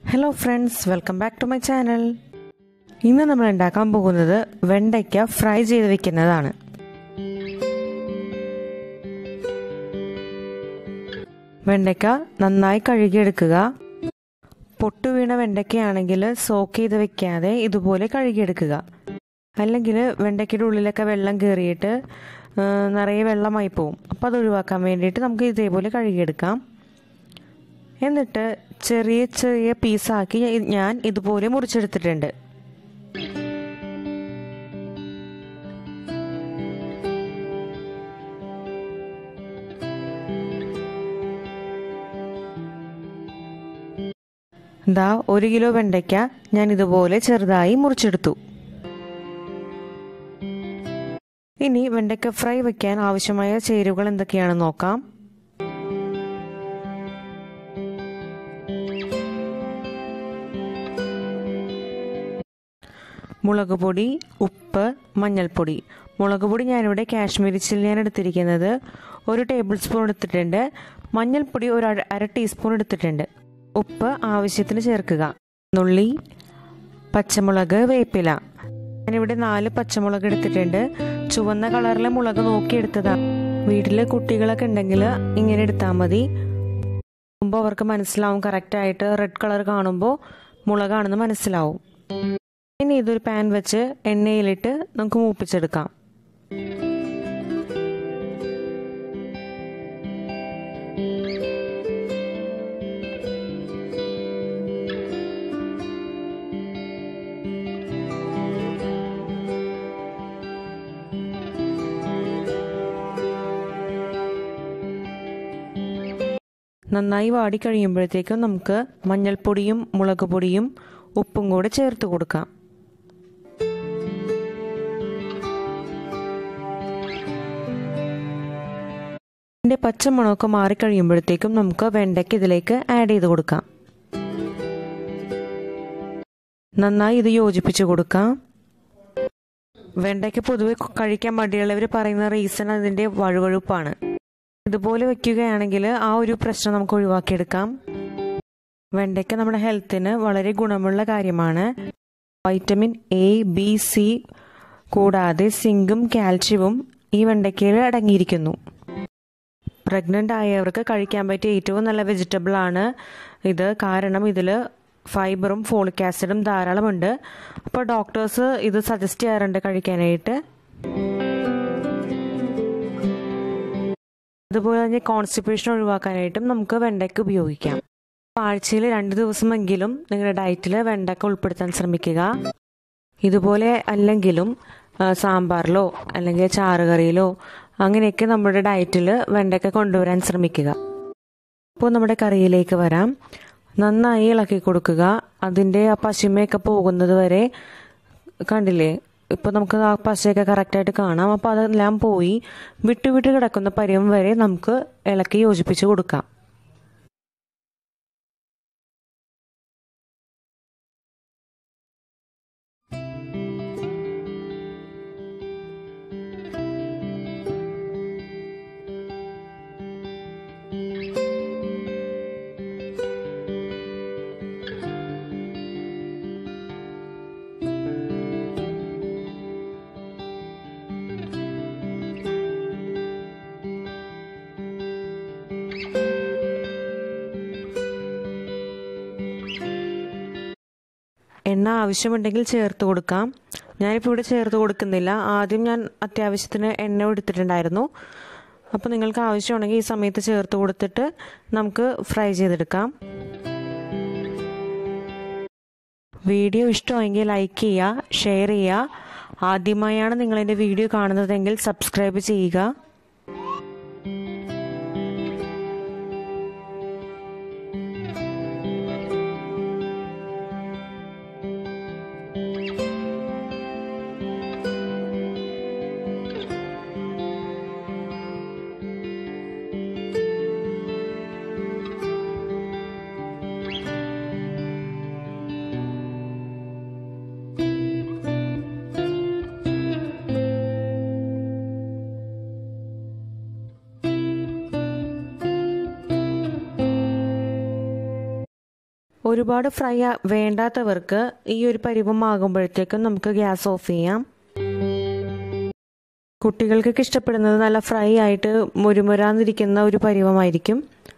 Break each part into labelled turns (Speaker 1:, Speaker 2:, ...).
Speaker 1: hello friends welcome back to my channel ഇന്ന് നമ്മൾ ഉണ്ടാക്കാൻ പോകുന്നത് വെണ്ടയ്ക്ക ഫ്രൈ ചെയ്ത് വെക്കുന്നതാണ് വെണ്ടയ്ക്ക നന്നായി കഴുകിയെടുക്കുക പൊട്ടു വീണ വെണ്ടയ്ക്കയാണെങ്കിൽ സോക്ക് ചെയ്ത് വെക്കാതെ ഇതുപോലെ കഴുകിയെടുക്കുക അല്ലെങ്കിൽ വെണ്ടയ്ക്കയുടെ ഉള്ളിലൊക്കെ വെള്ളം കയറിയിട്ട് നിറയെ വെള്ളമായി പോവും അപ്പോൾ അത് ഒഴിവാക്കാൻ വേണ്ടിയിട്ട് നമുക്ക് ഇതേപോലെ കഴുകിയെടുക്കാം എന്നിട്ട് ചെറിയ ചെറിയ പീസാക്കി ഞാൻ ഇതുപോലെ മുറിച്ചെടുത്തിട്ടുണ്ട് ദാ ഒരു കിലോ വെണ്ടയ്ക്ക ഞാൻ ഇതുപോലെ ചെറുതായി മുറിച്ചെടുത്തു ഇനി വെണ്ടയ്ക്ക ഫ്രൈ വയ്ക്കാൻ ആവശ്യമായ ചേരുവകൾ എന്തൊക്കെയാണെന്ന് നോക്കാം മുളക് പൊടി ഉപ്പ് മഞ്ഞൾപ്പൊടി മുളക് പൊടി ഞാനിവിടെ കാശ്മീരി ചില്ലിയാണ് എടുത്തിരിക്കുന്നത് ഒരു ടേബിൾ സ്പൂൺ എടുത്തിട്ടുണ്ട് മഞ്ഞൾപ്പൊടി ഒരു അര ടീസ്പൂൺ എടുത്തിട്ടുണ്ട് ഉപ്പ് ആവശ്യത്തിന് ചേർക്കുക നുള്ളി പച്ചമുളക് വേപ്പില ഞാനിവിടെ നാല് പച്ചമുളക് എടുത്തിട്ടുണ്ട് ചുവന്ന കളറിലെ മുളക് നോക്കിയെടുത്തതാണ് വീട്ടിൽ കുട്ടികളൊക്കെ ഉണ്ടെങ്കിൽ ഇങ്ങനെ എടുത്താൽ മതി കാണുമ്പോൾ അവർക്ക് മനസ്സിലാവും കറക്റ്റായിട്ട് റെഡ് കളർ കാണുമ്പോൾ മുളകാണെന്ന് മനസ്സിലാവും ഇനി ഇതൊരു പാൻ വെച്ച് എണ്ണയിലിട്ട് നമുക്ക് മൂപ്പിച്ചെടുക്കാം നന്നായി വാടി കഴിയുമ്പോഴത്തേക്കും നമുക്ക് മഞ്ഞൾപ്പൊടിയും മുളക് പൊടിയും ഉപ്പും കൂടെ ചേർത്ത് കൊടുക്കാം ഇതിൻ്റെ പച്ചമണമൊക്കെ മാറിക്കഴിയുമ്പോഴത്തേക്കും നമുക്ക് വെണ്ടയ്ക്ക് ഇതിലേക്ക് ആഡ് ചെയ്ത് കൊടുക്കാം നന്നായി ഇത് യോജിപ്പിച്ച് കൊടുക്കാം വെണ്ടയ്ക്ക് പൊതുവെ കഴിക്കാൻ മടിയുള്ളവർ പറയുന്ന റീസൺ അതിൻ്റെ വഴുവഴുപ്പാണ് ഇതുപോലെ വെക്കുകയാണെങ്കിൽ ആ ഒരു പ്രശ്നം നമുക്ക് ഒഴിവാക്കിയെടുക്കാം വെണ്ടയ്ക്ക നമ്മുടെ ഹെൽത്തിന് വളരെ ഗുണമുള്ള കാര്യമാണ് വൈറ്റമിൻ എ ബി സി കൂടാതെ സിങ്കും കാൽഷ്യവും ഈ വെണ്ടയ്ക്കയിൽ അടങ്ങിയിരിക്കുന്നു പ്രഗ്നൻ്റ് ആയവർക്ക് കഴിക്കാൻ പറ്റിയ ഏറ്റവും നല്ല വെജിറ്റബിൾ ആണ് ഇത് കാരണം ഇതിൽ ഫൈബറും ഫോളിക് ആസിഡും ധാരാളമുണ്ട് അപ്പോൾ ഡോക്ടേഴ്സ് ഇത് സജസ്റ്റ് ചെയ്യാറുണ്ട് കഴിക്കാനായിട്ട് അതുപോലെ തന്നെ കോൺസ്റ്റിപ്പേഷൻ ഒഴിവാക്കാനായിട്ടും നമുക്ക് വെണ്ടയ്ക്ക ഉപയോഗിക്കാം ആഴ്ചയിൽ രണ്ട് ദിവസമെങ്കിലും നിങ്ങളുടെ ഡയറ്റിൽ വെണ്ടയ്ക്ക ഉൾപ്പെടുത്താൻ ശ്രമിക്കുക ഇതുപോലെ അല്ലെങ്കിലും സാമ്പാറിലോ അല്ലെങ്കിൽ ചാറുകറിയിലോ അങ്ങനെയൊക്കെ നമ്മുടെ ഡയറ്റിൽ വെണ്ടയ്ക്ക കൊണ്ടുവരാൻ ശ്രമിക്കുക അപ്പോൾ നമ്മുടെ കറിയിലേക്ക് വരാം നന്നായി ഇളക്കി കൊടുക്കുക അതിൻ്റെ ആ പശിമയൊക്കെ പോകുന്നത് വരെ കണ്ടില്ലേ ഇപ്പോൾ നമുക്ക് ആ പശയൊക്കെ കറക്റ്റായിട്ട് കാണാം അപ്പോൾ അതെല്ലാം പോയി വിട്ടു വിട്ട് കിടക്കുന്ന പരുവം വരെ നമുക്ക് ഇളക്കി യോജിപ്പിച്ച് കൊടുക്കാം എണ്ണ ആവശ്യമുണ്ടെങ്കിൽ ചേർത്ത് കൊടുക്കാം ഞാനിപ്പോൾ ഇവിടെ ചേർത്ത് കൊടുക്കുന്നില്ല ആദ്യം ഞാൻ അത്യാവശ്യത്തിന് എണ്ണ എടുത്തിട്ടുണ്ടായിരുന്നു അപ്പോൾ നിങ്ങൾക്ക് ആവശ്യമുണ്ടെങ്കിൽ ഈ സമയത്ത് ചേർത്ത് കൊടുത്തിട്ട് നമുക്ക് ഫ്രൈ ചെയ്തെടുക്കാം വീഡിയോ ഇഷ്ടമെങ്കിൽ ലൈക്ക് ചെയ്യുക ഷെയർ ചെയ്യുക ആദ്യമായാണ് നിങ്ങളെൻ്റെ വീഡിയോ കാണുന്നതെങ്കിൽ സബ്സ്ക്രൈബ് ചെയ്യുക ഒരുപാട് ഫ്രൈ വേണ്ടാത്തവർക്ക് ഈ ഒരു പരിവമാകുമ്പോഴത്തേക്കും നമുക്ക് ഗ്യാസ് ഓഫ് ചെയ്യാം കുട്ടികൾക്കൊക്കെ ഇഷ്ടപ്പെടുന്നത് നല്ല ഫ്രൈ ആയിട്ട് മുരുമുരാന്നിരിക്കുന്ന ഒരു പരിവമായിരിക്കും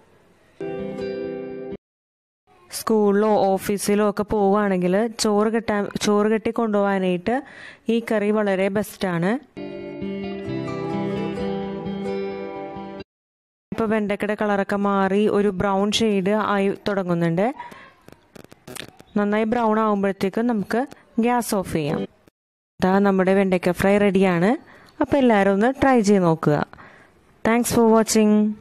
Speaker 1: സ്കൂളിലോ ഓഫീസിലോ ഒക്കെ പോവുകയാണെങ്കിൽ ചോറ് കെട്ടാൻ ചോറ് കെട്ടി കൊണ്ടുപോകാനായിട്ട് ഈ കറി വളരെ ബെസ്റ്റാണ് ഇപ്പോൾ വെണ്ടക്കയുടെ കളറൊക്കെ മാറി ഒരു ബ്രൗൺ ഷെയ്ഡ് ആയി തുടങ്ങുന്നുണ്ട് നന്നായി ബ്രൗൺ ആകുമ്പോഴത്തേക്കും നമുക്ക് ഗ്യാസ് ഓഫ് ചെയ്യാം ഇതാ നമ്മുടെ വെണ്ടയ്ക്ക ഫ്രൈ റെഡിയാണ് അപ്പോൾ എല്ലാവരും ഒന്ന് ട്രൈ ചെയ്ത് നോക്കുക താങ്ക്സ് ഫോർ വാച്ചിങ്